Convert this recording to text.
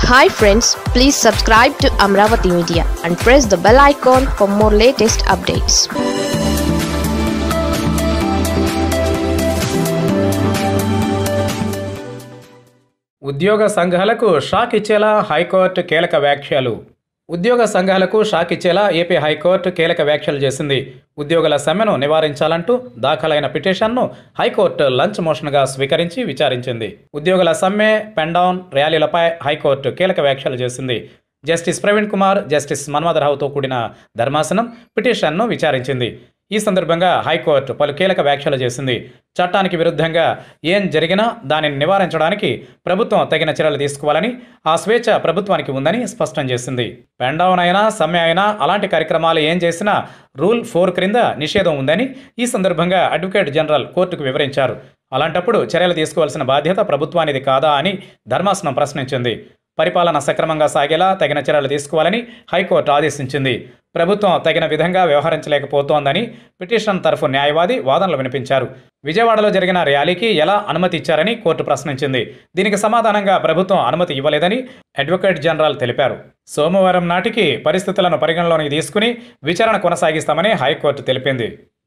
hi friends please subscribe to Amaravati media and press the bell icon for more latest updates ఉద్యోగ సంఘాలకు shock ఇచ్చేలా high court కీలక వ్యాఖ్యలు ఉద్యోగ సంఘాలకు షాక్ ఇచ్చేలా ఏపీ హైకోర్టు కీలక వ్యాఖ్యలు చేసింది ఉద్యోగుల సమ్మెను నివారించాలంటూ దాఖలైన పిటిషన్ను హైకోర్టు లంచ్ మోషన్గా స్వీకరించి విచారించింది ఉద్యోగుల సమ్మె పెండౌన్ ర్యాలీలపై హైకోర్టు కీలక వ్యాఖ్యలు చేసింది జస్టిస్ ప్రవీణ్ కుమార్ జస్టిస్ మన్మథరావుతో కూడిన ధర్మాసనం పిటిషన్ను విచారించింది ఈ సందర్భంగా హైకోర్టు పలు కీలక వ్యాఖ్యలు చేసింది చట్టానికి విరుద్ధంగా ఏం జరిగినా దానిని నివారించడానికి ప్రభుత్వం తగిన చర్యలు తీసుకోవాలని ఆ స్వేచ్ఛ ప్రభుత్వానికి ఉందని స్పష్టం చేసింది పెండౌన్ అయినా సమ్మె అయినా అలాంటి కార్యక్రమాలు ఏం చేసినా రూల్ ఫోర్ క్రింద నిషేధం ఉందని ఈ సందర్భంగా అడ్వకేట్ జనరల్ కోర్టుకు వివరించారు అలాంటప్పుడు చర్యలు తీసుకోవాల్సిన బాధ్యత ప్రభుత్వానిది కాదా అని ధర్మాసనం ప్రశ్నించింది పరిపాలన సక్రమంగా సాగేలా తగిన చర్యలు తీసుకోవాలని హైకోర్టు ఆదేశించింది ప్రభుత్వం తగిన విధంగా వ్యవహరించలేకపోతోందని పిటిషన్ తరఫు న్యాయవాది వాదనలు వినిపించారు విజయవాడలో జరిగిన ర్యాలీకి ఎలా అనుమతి ఇచ్చారని కోర్టు ప్రశ్నించింది దీనికి సమాధానంగా ప్రభుత్వం అనుమతి ఇవ్వలేదని అడ్వకేట్ జనరల్ తెలిపారు సోమవారం నాటికి పరిస్థితులను పరిగణలోకి తీసుకుని విచారణ కొనసాగిస్తామని హైకోర్టు తెలిపింది